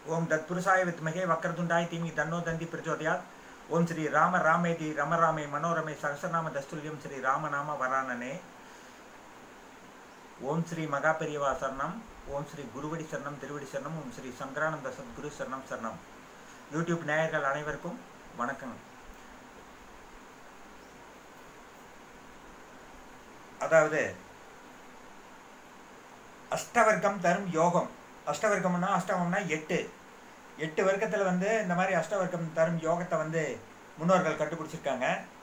ஓம் தத்புருஷாய வித்மகே வக்ரதுண்டாய் தீமி தன்னோ தந்தி பிரச்சோதயாத் ஓம் ஸ்ரீ ராம ராமேதி ரமராமே மனோரமே சகசநாம தஸ்துல்யம் ஸ்ரீ ராமநாம வரானனே ஓம் ஸ்ரீ மகா பெரியவா சரணம் ஓம் ஸ்ரீ குருவடி சரணம் திருவடி சரணம் ஓம் ஸ்ரீ சங்கரானந்த சத்குரு சரணம் சரணம் யூடியூப் நேயர்கள் அனைவருக்கும் வணக்கம் அதாவது அஷ்டவர்க்கம் தரும் யோகம் அஷ்டவர்க்கம்னா அஷ்டமம்னா எட்டு எட்டு வர்க்கத்தில் வந்து இந்த மாதிரி அஷ்டவர்க்கம் தரும் யோகத்தை வந்து முன்னோர்கள் கண்டுபிடிச்சிருக்காங்க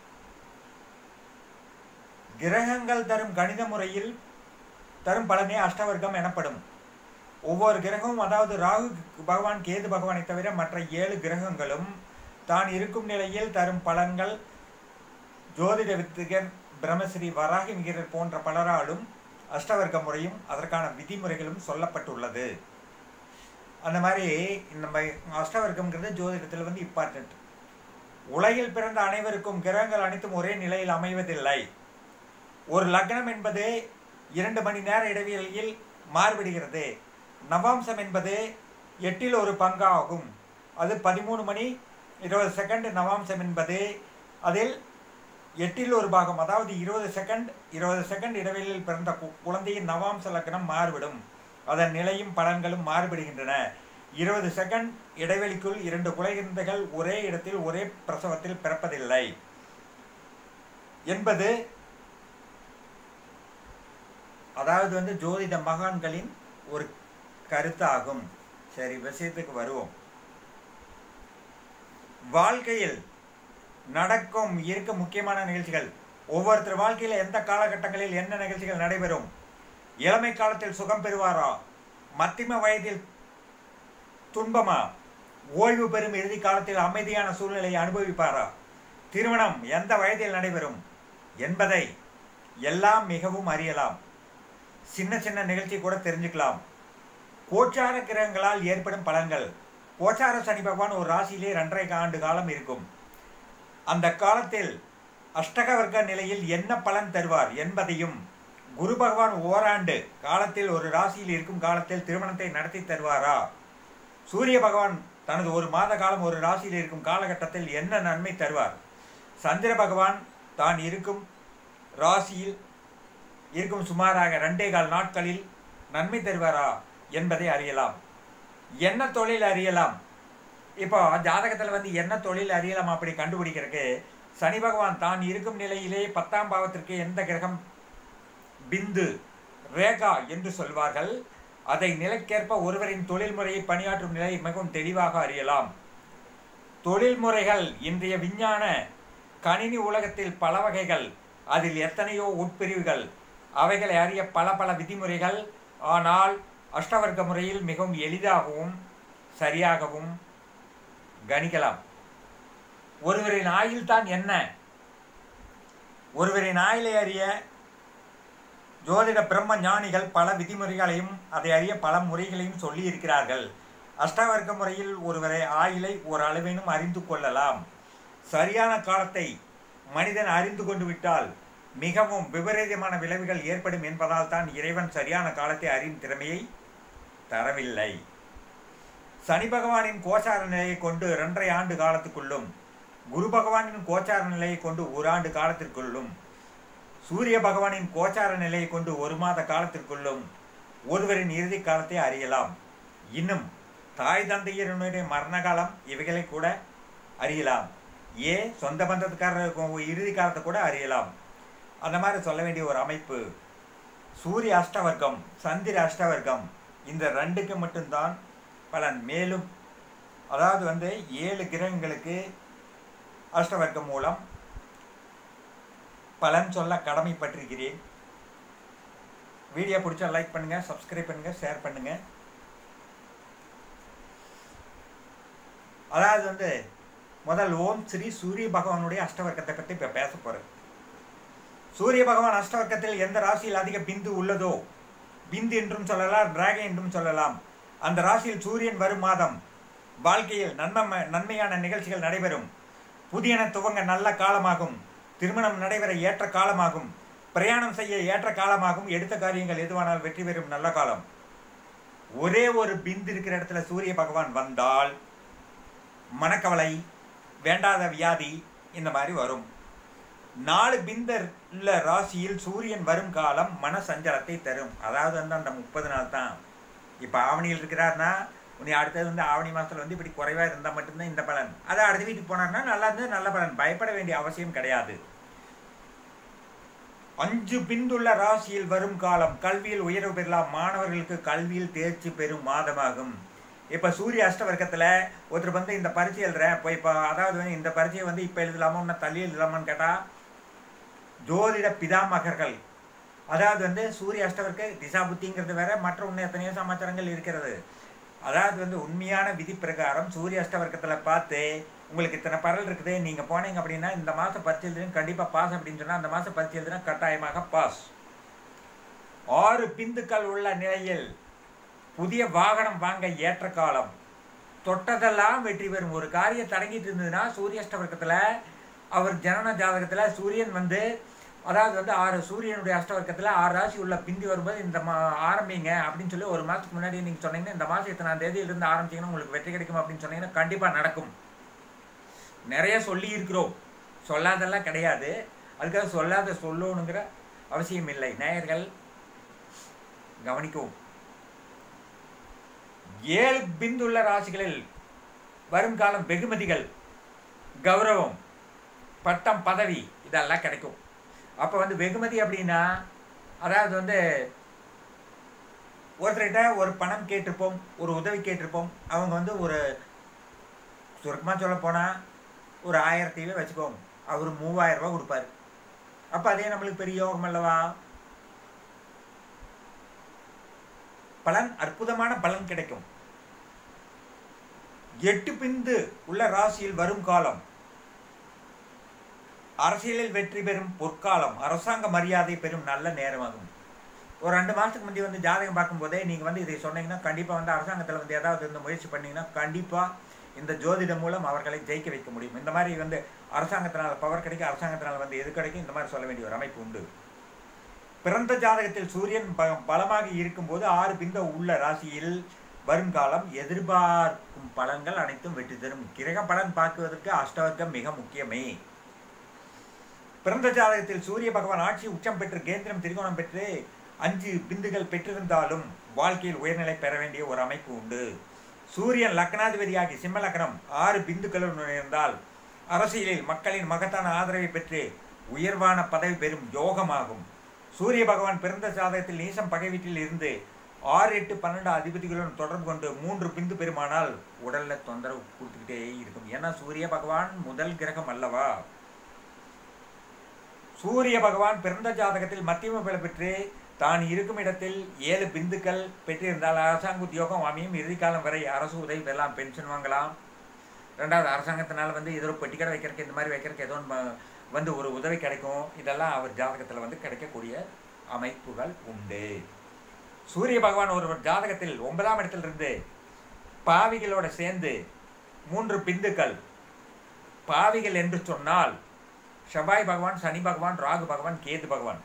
கிரகங்கள் தரும் கணித முறையில் தரும் பலனே அஷ்டவர்க்கம் எனப்படும் ஒவ்வொரு கிரகமும் அதாவது ராகு பகவான் கேது பகவானை தவிர மற்ற ஏழு கிரகங்களும் தான் இருக்கும் நிலையில் தரும் பலன்கள் ஜோதிட வித்துகர் பிரம்மஸ்ரீ வராகி மிகிரர் போன்ற பலராலும் அஷ்டவர்க்க முறையும் அதற்கான விதிமுறைகளும் சொல்லப்பட்டுள்ளது அந்த மாதிரி நம்ம அஷ்டவர்க்கம்ங்கிறது ஜோதிடத்தில் வந்து இம்பார்ட்டன்ட் உலகில் பிறந்த அனைவருக்கும் கிரகங்கள் அனைத்தும் ஒரே நிலையில் அமைவதில்லை ஒரு லக்னம் என்பது இரண்டு மணி நேர இடைவெளியில் மாறுபடுகிறது நவாம்சம் என்பது எட்டில் ஒரு பங்காகும் அது பதிமூணு மணி இருபது செகண்ட் நவாம்சம் என்பது அதில் எட்டில் ஒரு பாகம் அதாவது இருபது செகண்ட் இருபது செகண்ட் இடைவெளியில் பிறந்த குழந்தையின் நவாம்ச லக்னம் மாறுபடும் அதன் நிலையும் பலன்களும் மாறுபடுகின்றன இருபது செகண்ட் இடைவெளிக்குள் இரண்டு குழந்தைகள் ஒரே இடத்தில் ஒரே பிரசவத்தில் பிறப்பதில்லை என்பது அதாவது வந்து ஜோதிட மகான்களின் ஒரு கருத்தாகும் சரி விஷயத்துக்கு வருவோம் வாழ்க்கையில் நடக்கும் இருக்க முக்கியமான நிகழ்ச்சிகள் ஒவ்வொருத்தர் வாழ்க்கையில் எந்த காலகட்டங்களில் என்ன நிகழ்ச்சிகள் நடைபெறும் இளமை காலத்தில் சுகம் பெறுவாரா மத்திம வயதில் துன்பமா ஓய்வு பெறும் இறுதி காலத்தில் அமைதியான சூழ்நிலையை அனுபவிப்பாரா திருமணம் எந்த வயதில் நடைபெறும் என்பதை எல்லாம் மிகவும் அறியலாம் சின்ன சின்ன நிகழ்ச்சி கூட தெரிஞ்சுக்கலாம் கோச்சார கிரகங்களால் ஏற்படும் பலன்கள் கோச்சார சனி பகவான் ஒரு ராசியிலே ரெண்டரை ஆண்டு காலம் இருக்கும் அந்த காலத்தில் அஷ்டக வர்க்க நிலையில் என்ன பலன் தருவார் என்பதையும் குரு பகவான் ஓராண்டு காலத்தில் ஒரு ராசியில் இருக்கும் காலத்தில் திருமணத்தை நடத்தி தருவாரா சூரிய பகவான் தனது ஒரு மாத காலம் ஒரு ராசியில் இருக்கும் காலகட்டத்தில் என்ன நன்மை தருவார் சந்திர பகவான் தான் இருக்கும் ராசியில் இருக்கும் சுமாராக ரெண்டே கால் நாட்களில் நன்மை தருவாரா என்பதை அறியலாம் என்ன தொழில் அறியலாம் இப்போ ஜாதகத்தில் வந்து என்ன தொழில் அறியலாம் அப்படி கண்டுபிடிக்கிறதுக்கு சனி பகவான் தான் இருக்கும் நிலையிலே பத்தாம் பாவத்திற்கு எந்த கிரகம் பிந்து ரேகா என்று சொல்வார்கள் அதை நிலைக்கேற்ப ஒருவரின் தொழில் முறையை பணியாற்றும் நிலை மிகவும் தெளிவாக அறியலாம் தொழில்முறைகள் இன்றைய விஞ்ஞான கணினி உலகத்தில் பல வகைகள் அதில் எத்தனையோ உட்பிரிவுகள் அவைகளை அறிய பல பல விதிமுறைகள் ஆனால் அஷ்டவர்க்க முறையில் மிகவும் எளிதாகவும் சரியாகவும் கணிக்கலாம் ஒருவரின் ஆயுள் தான் என்ன ஒருவரின் ஆயுளை அறிய ஜோதிட பிரம்ம ஞானிகள் பல விதிமுறைகளையும் அதை அறிய பல முறைகளையும் சொல்லி இருக்கிறார்கள் அஷ்டவர்க்க முறையில் ஒருவரை ஆயுளை ஒரு அளவினும் அறிந்து கொள்ளலாம் சரியான காலத்தை மனிதன் அறிந்து கொண்டு விட்டால் மிகவும் விபரீதமான விளைவுகள் ஏற்படும் என்பதால் தான் இறைவன் சரியான காலத்தை அறியும் திறமையை தரவில்லை சனி பகவானின் கோச்சார நிலையை கொண்டு இரண்டரை ஆண்டு காலத்துக்குள்ளும் குரு பகவானின் கோச்சார நிலையை கொண்டு ஒரு ஆண்டு காலத்திற்குள்ளும் சூரிய பகவானின் கோச்சார நிலையை கொண்டு ஒரு மாத காலத்திற்குள்ளும் ஒருவரின் இறுதி காலத்தை அறியலாம் இன்னும் தாய் தந்தையருடைய மரண காலம் இவைகளை கூட அறியலாம் ஏ சொந்த பந்தத்துக்காரர் இறுதி காலத்தை கூட அறியலாம் அந்த மாதிரி சொல்ல வேண்டிய ஒரு அமைப்பு சூரிய அஷ்டவர்க்கம் சந்திர அஷ்டவர்க்கம் இந்த ரெண்டுக்கு மட்டும்தான் பலன் மேலும் அதாவது வந்து ஏழு கிரகங்களுக்கு அஷ்டவர்க்கம் மூலம் பலன் சொல்ல கடமைப்பட்டிருக்கிறேன் வீடியோ பிடிச்சா லைக் பண்ணுங்கள் சப்ஸ்கிரைப் பண்ணுங்கள் ஷேர் பண்ணுங்கள் அதாவது வந்து முதல் ஓம் ஸ்ரீ சூரிய பகவானுடைய அஷ்டவர்க்கத்தை பற்றி இப்போ பேச போகிறேன் சூரிய பகவான் அஷ்டவர்க்கத்தில் எந்த ராசியில் அதிக பிந்து உள்ளதோ பிந்து என்றும் சொல்லலாம் டிராகன் என்றும் சொல்லலாம் அந்த ராசியில் சூரியன் வரும் மாதம் வாழ்க்கையில் நன்மை நன்மையான நிகழ்ச்சிகள் நடைபெறும் புதியன துவங்க நல்ல காலமாகும் திருமணம் நடைபெற ஏற்ற காலமாகும் பிரயாணம் செய்ய ஏற்ற காலமாகும் எடுத்த காரியங்கள் எதுவானால் வெற்றி பெறும் நல்ல காலம் ஒரே ஒரு பிந்து இருக்கிற இடத்துல சூரிய பகவான் வந்தால் மனக்கவலை வேண்டாத வியாதி இந்த மாதிரி வரும் நாலு பிந்தர் உள்ள ராசியில் சூரியன் வரும் காலம் மன சஞ்சலத்தை தரும் அதாவது வந்து அந்த முப்பது நாள் தான் இப்போ ஆவணியில் இருக்கிறார்னா உன்னை அடுத்தது வந்து ஆவணி மாதத்தில் வந்து இப்படி குறைவாக இருந்தால் மட்டும்தான் இந்த பலன் அதை அடுத்த வீட்டுக்கு போனார்னா நல்லா இருந்து நல்ல பலன் பயப்பட வேண்டிய அவசியம் கிடையாது அஞ்சு பிந்துள்ள ராசியில் வரும் காலம் கல்வியில் உயர்வு பெறலாம் மாணவர்களுக்கு கல்வியில் தேர்ச்சி பெறும் மாதமாகும் இப்போ சூரிய அஷ்டவர்க்கத்தில் ஒருத்தர் வந்து இந்த பரீட்சை எழுதுறேன் இப்போ இப்போ அதாவது வந்து இந்த பரீட்சையை வந்து இப்போ எழுதலாமா இன்னும் தள்ளி எழுதலாமான்னு கேட்டால் ஜோதிட பிதாமகர்கள் அதாவது வந்து சூரிய அஷ்டவர்க்க திசா புத்திங்கிறது வேற மற்ற இன்னும் எத்தனையோ சமாச்சாரங்கள் இருக்கிறது அதாவது வந்து உண்மையான விதி பிரகாரம் சூரிய அஷ்டவர்க்கத்தில் பார்த்து உங்களுக்கு இத்தனை பரல் இருக்குது நீங்கள் போனீங்க அப்படின்னா இந்த மாதம் பரிச்சு எழுதுறீங்க கண்டிப்பாக பாஸ் அப்படின்னு சொன்னால் அந்த மாதம் பரிச்சு எழுதுனா கட்டாயமாக பாஸ் ஆறு பிந்துக்கள் உள்ள நிலையில் புதிய வாகனம் வாங்க ஏற்ற காலம் தொட்டதெல்லாம் வெற்றி பெறும் ஒரு காரியம் தடங்கிட்டு இருந்ததுன்னா சூரியஷ்டவர்க்கத்தில் அவர் ஜனன ஜாதகத்தில் சூரியன் வந்து அதாவது வந்து ஆறு சூரியனுடைய அஷ்டவர்க்கத்தில் ஆறு ராசி உள்ள பிந்தி வரும்போது இந்த மா ஆரம்பிங்க அப்படின்னு சொல்லி ஒரு மாதத்துக்கு முன்னாடி நீங்கள் சொன்னீங்கன்னா இந்த மாதம் இத்தனாம் தேதியிலிருந்து ஆரம்பிச்சிங்கன்னா உங்களுக்கு வெற்றி கிடைக்கும் அப்படின்னு சொன்னீங்கன்னா கண்டிப்பாக நடக்கும் நிறைய சொல்லி இருக்கிறோம் சொல்லாதெல்லாம் கிடையாது அதுக்காக சொல்லாத சொல்லணுங்கிற அவசியம் இல்லை நேயர்கள் கவனிக்கவும் ஏழு பிந்துள்ள ராசிகளில் வரும் காலம் வெகுமதிகள் கௌரவம் பட்டம் பதவி இதெல்லாம் கிடைக்கும் அப்போ வந்து வெகுமதி அப்படின்னா அதாவது வந்து ஒருத்தர்கிட்ட ஒரு பணம் கேட்டிருப்போம் ஒரு உதவி கேட்டிருப்போம் அவங்க வந்து ஒரு சுருக்கமாக சொல்ல போனால் ஒரு ஆயிரத்தையே வச்சுக்கோங்க அவர் மூவாயிரம் ரூபாய் கொடுப்பாரு அப்போ அதே நம்மளுக்கு பெரிய யோகம் அல்லவா பலன் அற்புதமான பலன் கிடைக்கும் எட்டு பிந்து உள்ள ராசியில் வரும் காலம் அரசியலில் வெற்றி பெறும் பொற்காலம் அரசாங்க மரியாதை பெறும் நல்ல நேரமாகும் ஒரு ரெண்டு மாதத்துக்கு முந்தைய வந்து ஜாதகம் பார்க்கும்போதே நீங்கள் வந்து இதை சொன்னீங்கன்னா கண்டிப்பாக வந்து அரசாங்கத்தில் வந்து ஏதாவது இந்த முயற்சி பண்ணீங்கன்னா கண்டிப்பாக இந்த ஜோதிடம் மூலம் அவர்களை ஜெயிக்க வைக்க முடியும் இந்த மாதிரி வந்து அரசாங்கத்தினால் பவர் கிடைக்கும் அரசாங்கத்தினால் வந்து எது கிடைக்கும் இந்த மாதிரி சொல்ல வேண்டிய ஒரு அமைப்பு உண்டு பிறந்த ஜாதகத்தில் சூரியன் ப பலமாக இருக்கும்போது ஆறு பிந்த உள்ள ராசியில் வருங்காலம் எதிர்பார்க்கும் பலன்கள் அனைத்தும் வெற்றி தரும் கிரக பலன் பார்க்குவதற்கு அஷ்டவர்க்கம் மிக முக்கியமே பிறந்த ஜாதகத்தில் சூரிய பகவான் ஆட்சி உச்சம் பெற்று கேந்திரம் திரிகோணம் பெற்று அஞ்சு பிந்துகள் பெற்றிருந்தாலும் வாழ்க்கையில் உயர்நிலை பெற வேண்டிய ஒரு அமைப்பு உண்டு சூரியன் லக்னாதிபதியாகி சிம்ம லக்னம் ஆறு பிந்துக்களுடன் இருந்தால் அரசியலில் மக்களின் மகத்தான ஆதரவை பெற்று உயர்வான பதவி பெறும் யோகமாகும் சூரிய பகவான் பிறந்த ஜாதகத்தில் நீசம் பகை வீட்டில் இருந்து ஆறு எட்டு பன்னெண்டு அதிபதிகளுடன் தொடர்பு கொண்டு மூன்று பிந்து பெருமானால் உடல்ல தொந்தரவு கொடுத்துக்கிட்டே இருக்கும் ஏன்னா சூரிய பகவான் முதல் கிரகம் அல்லவா சூரிய பகவான் பிறந்த ஜாதகத்தில் மத்தியம பல பெற்று தான் இருக்கும் இடத்தில் ஏழு பிந்துக்கள் பெற்றிருந்தால் அரசாங்க உத்தியோகம் அமையும் இறுதி காலம் வரை அரசு உதவி பெறலாம் பென்ஷன் வாங்கலாம் ரெண்டாவது அரசாங்கத்தினால வந்து ஏதோ பெட்டிக்கடை வைக்கிறதுக்கு இந்த மாதிரி வைக்கிறதுக்கு ஏதோ ஒன்று வந்து ஒரு உதவி கிடைக்கும் இதெல்லாம் அவர் ஜாதகத்தில் வந்து கிடைக்கக்கூடிய அமைப்புகள் உண்டு சூரிய பகவான் ஒரு ஜாதகத்தில் ஒன்பதாம் இடத்திலிருந்து பாவிகளோட சேர்ந்து மூன்று பிந்துக்கள் பாவிகள் என்று சொன்னால் செவ்வாய் பகவான் சனி பகவான் ராகு பகவான் கேது பகவான்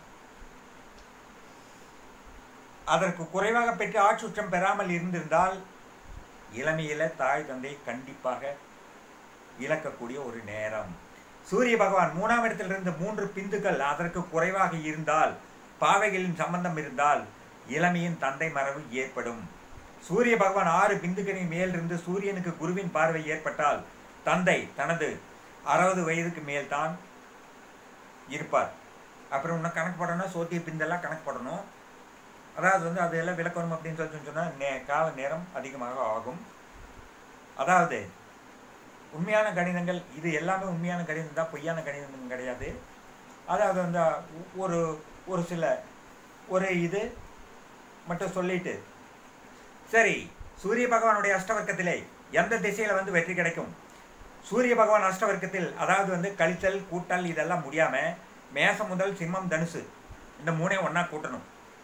அதற்கு குறைவாக பெற்று ஆட்சி உச்சம் பெறாமல் இருந்திருந்தால் இளமையில தாய் தந்தை கண்டிப்பாக இழக்கக்கூடிய ஒரு நேரம் சூரிய பகவான் மூணாம் இடத்திலிருந்து மூன்று பிந்துக்கள் அதற்கு குறைவாக இருந்தால் பாவைகளின் சம்பந்தம் இருந்தால் இளமையின் தந்தை மரபு ஏற்படும் சூரிய பகவான் ஆறு பிந்துக்களின் மேலிருந்து சூரியனுக்கு குருவின் பார்வை ஏற்பட்டால் தந்தை தனது அறுபது வயதுக்கு மேல்தான் இருப்பார் அப்புறம் இன்னும் கணக்கு போடணும் சோத்திய பிந்தெல்லாம் கணக்கு போடணும் அதாவது வந்து அதெல்லாம் விளக்கணும் அப்படின்னு சொல்லி சொன்னால் நே கால நேரம் அதிகமாக ஆகும் அதாவது உண்மையான கணிதங்கள் இது எல்லாமே உண்மையான கணிதம் தான் பொய்யான கணிதம் கிடையாது அதாவது வந்து ஒரு ஒரு சில ஒரு இது மட்டும் சொல்லிட்டு சரி சூரிய பகவானுடைய அஷ்டவர்க்கத்திலே எந்த திசையில் வந்து வெற்றி கிடைக்கும் சூரிய பகவான் அஷ்டவர்க்கத்தில் அதாவது வந்து கழித்தல் கூட்டல் இதெல்லாம் முடியாமல் மேசம் முதல் சிம்மம் தனுசு இந்த மூணையும் ஒன்றா கூட்டணும்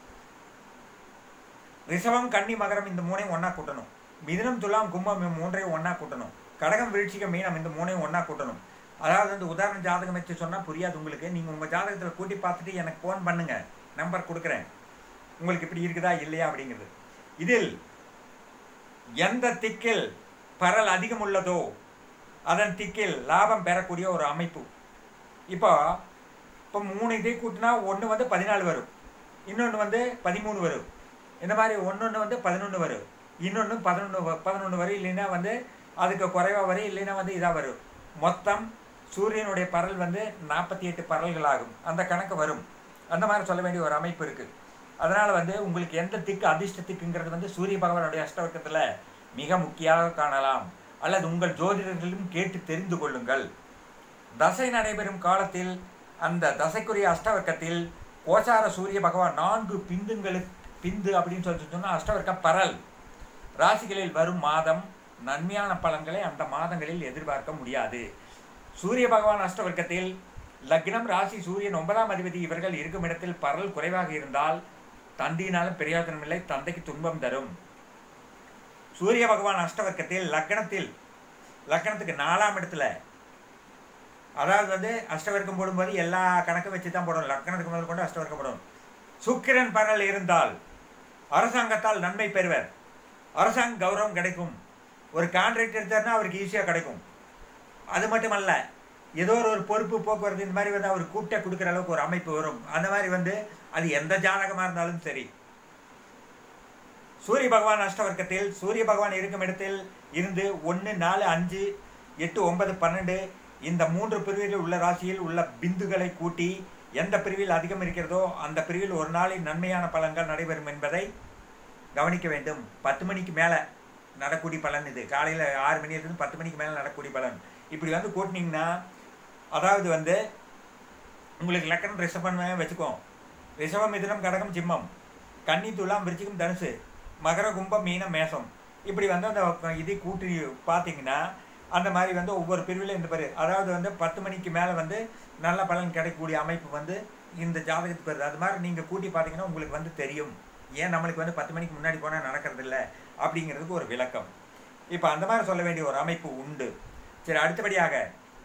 ரிஷபம் கன்னி மகரம் இந்த மூணையும் ஒன்றா கூட்டணும் மிதுனம் துலாம் கும்பம் மூன்றையும் ஒன்றா கூட்டணும் கடகம் விருட்சிகம் மீனம் இந்த மூணையும் ஒன்றா கூட்டணும் அதாவது வந்து உதாரண ஜாதகம் வச்சு சொன்னால் புரியாது உங்களுக்கு நீங்கள் உங்கள் ஜாதகத்தில் கூட்டி பார்த்துட்டு எனக்கு ஃபோன் பண்ணுங்கள் நம்பர் கொடுக்குறேன் உங்களுக்கு இப்படி இருக்குதா இல்லையா அப்படிங்கிறது இதில் எந்த திக்கில் பரல் அதிகம் உள்ளதோ அதன் திக்கில் லாபம் பெறக்கூடிய ஒரு அமைப்பு இப்போ இப்போ மூணு இதை கூட்டினா ஒன்று வந்து பதினாலு வரும் இன்னொன்று வந்து பதிமூணு வரும் இந்த மாதிரி ஒன்று வந்து பதினொன்று வரும் இன்னொன்று பதினொன்று பதினொன்று வரும் இல்லைன்னா வந்து அதுக்கு குறைவாக வரும் இல்லைன்னா வந்து இதாக வரும் மொத்தம் சூரியனுடைய பரல் வந்து நாற்பத்தி எட்டு பரல்கள் ஆகும் அந்த கணக்கு வரும் அந்த மாதிரி சொல்ல வேண்டிய ஒரு அமைப்பு இருக்குது அதனால் வந்து உங்களுக்கு எந்த திக்கு அதிர்ஷ்ட திக்குங்கிறது வந்து சூரிய பகவானுடைய அஷ்டவர்க்கத்தில் மிக முக்கியமாக காணலாம் அல்லது உங்கள் ஜோதிடர்களும் கேட்டு தெரிந்து கொள்ளுங்கள் தசை நடைபெறும் காலத்தில் அந்த தசைக்குரிய அஷ்டவர்க்கத்தில் கோச்சார சூரிய பகவான் நான்கு பிந்துங்களுக்கு பிந்து அப்படின்னு சொல்லி சொன்னால் அஷ்டவர்க்க பரல் ராசிகளில் வரும் மாதம் நன்மையான பலன்களை அந்த மாதங்களில் எதிர்பார்க்க முடியாது சூரிய பகவான் அஷ்டவர்க்கத்தில் லக்னம் ராசி சூரியன் ஒன்பதாம் அதிபதி இவர்கள் இருக்கும் இடத்தில் பரல் குறைவாக இருந்தால் தந்தையினாலும் பிரயோஜனம் இல்லை தந்தைக்கு துன்பம் தரும் சூரிய பகவான் அஷ்டவர்க்கத்தில் லக்னத்தில் லக்னத்துக்கு நாலாம் இடத்துல அதாவது வந்து அஷ்டவர்க்கம் போடும்போது எல்லா கணக்கும் வச்சு தான் போடணும் லக்னத்துக்கு முதல் கொண்டு அஷ்டவர்க்கம் போடணும் சுக்கிரன் பரல் இருந்தால் அரசாங்கத்தால் நன்மை பெறுவர் அரசாங்க கௌரவம் கிடைக்கும் ஒரு கான்ட்ராக்ட் எடுத்தார்னா அவருக்கு ஈஸியாக கிடைக்கும் அது மட்டுமல்ல ஏதோ ஒரு ஒரு பொறுப்பு போக்குவரத்து இந்த மாதிரி வந்து அவர் கூப்பிட்ட கொடுக்குற அளவுக்கு ஒரு அமைப்பு வரும் அந்த மாதிரி வந்து அது எந்த ஜாதகமாக இருந்தாலும் சரி சூரிய பகவான் அஷ்டவர்க்கத்தில் சூரிய பகவான் இருக்கும் இடத்தில் இருந்து ஒன்று நாலு அஞ்சு எட்டு ஒன்பது பன்னெண்டு இந்த மூன்று பிரிவில் உள்ள ராசியில் உள்ள பிந்துகளை கூட்டி எந்த பிரிவில் அதிகம் இருக்கிறதோ அந்த பிரிவில் ஒரு நாளில் நன்மையான பலன்கள் நடைபெறும் என்பதை கவனிக்க வேண்டும் பத்து மணிக்கு மேலே நடக்கூடிய பலன் இது காலையில் ஆறு மணியிலிருந்து பத்து மணிக்கு மேலே நடக்கூடிய பலன் இப்படி வந்து கூட்டினீங்கன்னா அதாவது வந்து உங்களுக்கு லக்கணம் ரிஷபம் வச்சுக்கோ ரிஷபம் மிதுனம் கடகம் சிம்மம் கன்னி துலாம் விருச்சிகம் தனுசு மகர கும்பம் மீனம் மேசம் இப்படி வந்து அந்த இது கூட்டி பார்த்தீங்கன்னா அந்த மாதிரி வந்து ஒவ்வொரு பிரிவில் இந்த பேர் அதாவது வந்து பத்து மணிக்கு மேலே வந்து நல்ல பலன் கிடைக்கக்கூடிய அமைப்பு வந்து இந்த ஜாதகத்துக்கு வருது அது மாதிரி நீங்கள் கூட்டி பார்த்தீங்கன்னா உங்களுக்கு வந்து தெரியும் ஏன் நம்மளுக்கு வந்து பத்து மணிக்கு முன்னாடி போனால் நடக்கிறது இல்லை அப்படிங்கிறதுக்கு ஒரு விளக்கம் இப்போ அந்த மாதிரி சொல்ல வேண்டிய ஒரு அமைப்பு உண்டு சரி அடுத்தபடியாக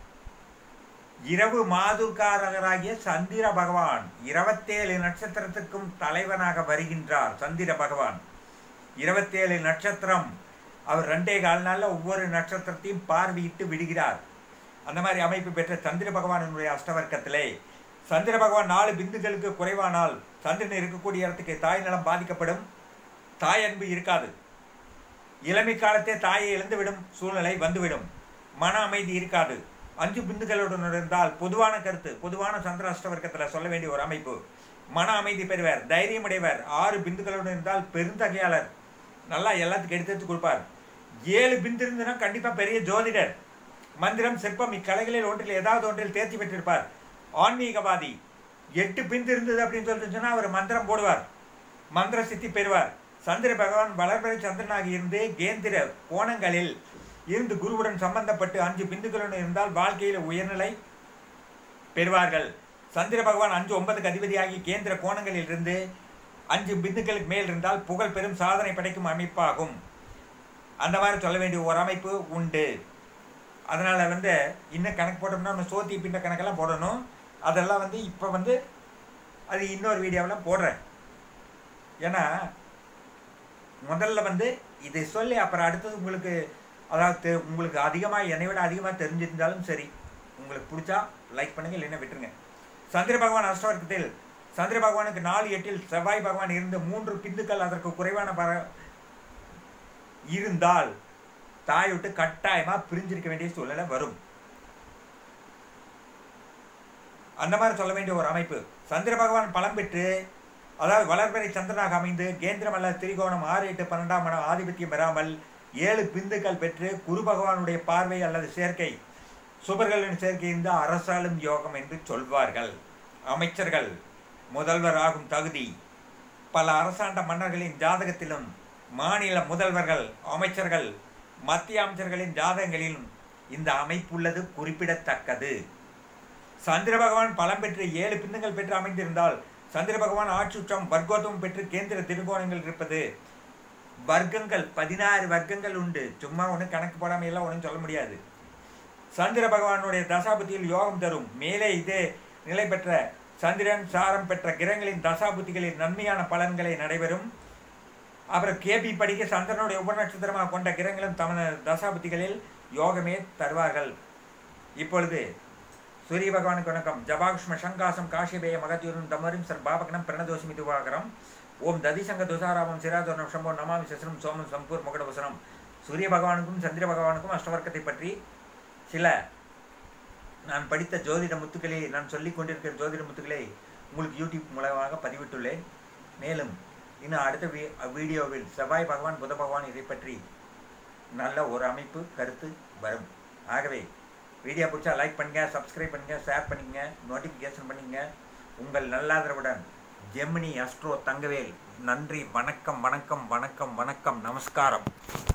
இரவு மாதுக்காரராகிய சந்திர பகவான் இருபத்தேழு நட்சத்திரத்துக்கும் தலைவனாக வருகின்றார் சந்திர பகவான் இருபத்தேழு நட்சத்திரம் அவர் ரெண்டே கால் நாளில் ஒவ்வொரு நட்சத்திரத்தையும் பார்வையிட்டு விடுகிறார் அந்த மாதிரி அமைப்பு பெற்ற சந்திர பகவானுடைய அஷ்டவர்க்கத்திலே சந்திர பகவான் நாலு பிந்துகளுக்கு குறைவானால் சந்திரன் இருக்கக்கூடிய இடத்துக்கு தாய் நலம் பாதிக்கப்படும் தாய் அன்பு இருக்காது இளமை காலத்தே தாயை இழந்துவிடும் சூழ்நிலை வந்துவிடும் மன அமைதி இருக்காது அஞ்சு பிந்துகளுடன் இருந்தால் பொதுவான கருத்து பொதுவான சந்திர அஷ்டவர்க்கத்தில் சொல்ல வேண்டிய ஒரு அமைப்பு மன அமைதி பெறுவர் தைரியம் உடையவர் ஆறு பிந்துகளுடன் இருந்தால் பெருந்தகையாளர் நல்லா எல்லாத்துக்கும் எடுத்து எடுத்து கொடுப்பார் ஏழு பிந்து இருந்துன்னா கண்டிப்பாக பெரிய ஜோதிடர் மந்திரம் சிற்பம் இக்கலைகளில் ஒன்றில் ஏதாவது ஒன்றில் தேர்ச்சி பெற்றிருப்பார் ஆன்மீகவாதி எட்டு பிந்து இருந்தது அப்படின்னு சொல்லிட்டு சொன்னால் அவர் மந்திரம் போடுவார் மந்திர சித்தி பெறுவார் சந்திர பகவான் வளர்பிறை சந்திரனாக இருந்து கேந்திர கோணங்களில் இருந்து குருவுடன் சம்பந்தப்பட்டு அஞ்சு பிந்துகளுடன் இருந்தால் வாழ்க்கையில் உயர்நிலை பெறுவார்கள் சந்திர பகவான் அஞ்சு ஒன்பதுக்கு அதிபதியாகி கேந்திர கோணங்களில் இருந்து அஞ்சு பிந்துக்களுக்கு மேல் இருந்தால் புகழ் பெரும் சாதனை படைக்கும் அமைப்பாகும் அந்த மாதிரி சொல்ல வேண்டிய ஒரு அமைப்பு உண்டு அதனால் வந்து இன்னும் கணக்கு போட்டோம்னா நம்ம சோத்தி பின்ன கணக்கெல்லாம் போடணும் அதெல்லாம் வந்து இப்போ வந்து அது இன்னொரு வீடியோவில் போடுறேன் ஏன்னா முதல்ல வந்து இதை சொல்லி அப்புறம் அடுத்தது உங்களுக்கு அதாவது உங்களுக்கு அதிகமாக என்னை விட அதிகமாக தெரிஞ்சிருந்தாலும் சரி உங்களுக்கு பிடிச்சா லைக் பண்ணுங்க இல்லைன்னா விட்டுருங்க சந்திர பகவான் அஷ்டவர்க்கத்தில் சந்திர பகவானுக்கு நாலு எட்டில் செவ்வாய் பகவான் இருந்து மூன்று பிந்துக்கள் அதற்கு குறைவான பர இருந்தால் தாய் விட்டு கட்டாயமா பிரிஞ்சிருக்க வேண்டிய சூழ்நிலை வரும் அந்த மாதிரி சொல்ல வேண்டிய ஒரு அமைப்பு சந்திர பகவான் பலம் பெற்று அதாவது வளர்பிறை சந்திரனாக அமைந்து கேந்திரம் அல்ல திரிகோணம் ஆறு எட்டு பன்னெண்டாம் இடம் ஆதிபத்தியம் பெறாமல் ஏழு பிந்துக்கள் பெற்று குரு பகவானுடைய பார்வை அல்லது சேர்க்கை சுபர்களின் சேர்க்கை இந்த அரசாளும் யோகம் என்று சொல்வார்கள் அமைச்சர்கள் முதல்வர் ஆகும் தகுதி பல அரசாண்ட மன்னர்களின் ஜாதகத்திலும் மாநில முதல்வர்கள் அமைச்சர்கள் மத்திய அமைச்சர்களின் ஜாதகங்களிலும் இந்த அமைப்புள்ளது குறிப்பிடத்தக்கது சந்திர பகவான் பலம் பெற்று ஏழு பின்னங்கள் பெற்று அமைந்திருந்தால் சந்திர பகவான் ஆட்சுற்றம் வர்க்கோத்தம் பெற்று கேந்திர திருகோணங்கள் இருப்பது வர்க்கங்கள் பதினாறு வர்க்கங்கள் உண்டு சும்மா ஒன்றும் கணக்கு போடாமல் எல்லாம் ஒன்றும் சொல்ல முடியாது சந்திர பகவானுடைய தசாபுத்தியில் யோகம் தரும் மேலே இதே நிலை பெற்ற சந்திரன் சாரம் பெற்ற கிரகங்களின் தசாபுத்திகளின் நன்மையான பலன்களை நடைபெறும் அப்புறம் கேபி படிக்க சந்திரனுடைய உபநட்சத்திரமாக கொண்ட கிரகங்களும் தமது தசாபுத்திகளில் யோகமே தருவார்கள் இப்பொழுது சூரிய பகவானுக்கு வணக்கம் ஜபாக்ஷ்ம சங்காசம் காஷிபேய மகத்யூரும் தமரும் சர் பாபகனம் பிரணதோஷமி துவாகரம் ஓம் ததிசங்க துசாராமம் சிராதோரணம் சம்பவம் நமாமி சசனம் சோமம் சம்பூர் முகடவசனம் சூரிய பகவானுக்கும் சந்திர பகவானுக்கும் அஷ்டவர்க்கத்தை பற்றி சில நான் படித்த ஜோதிட முத்துக்களை நான் சொல்லிக் கொண்டிருக்கிற ஜோதிட முத்துக்களை உங்களுக்கு யூடியூப் மூலமாக பதிவிட்டுள்ளேன் மேலும் இன்னும் அடுத்த வீ வீடியோவில் செவ்வாய் பகவான் புத பகவான் இதை பற்றி நல்ல ஒரு அமைப்பு கருத்து வரும் ஆகவே வீடியோ பிடிச்சா லைக் பண்ணுங்க சப்ஸ்கிரைப் பண்ணுங்க ஷேர் பண்ணிக்கங்க நோட்டிஃபிகேஷன் பண்ணிக்கங்க உங்கள் நல்லாதரவுடன் ஜெமினி அஸ்ட்ரோ தங்கவேல் நன்றி வணக்கம் வணக்கம் வணக்கம் வணக்கம் நமஸ்காரம்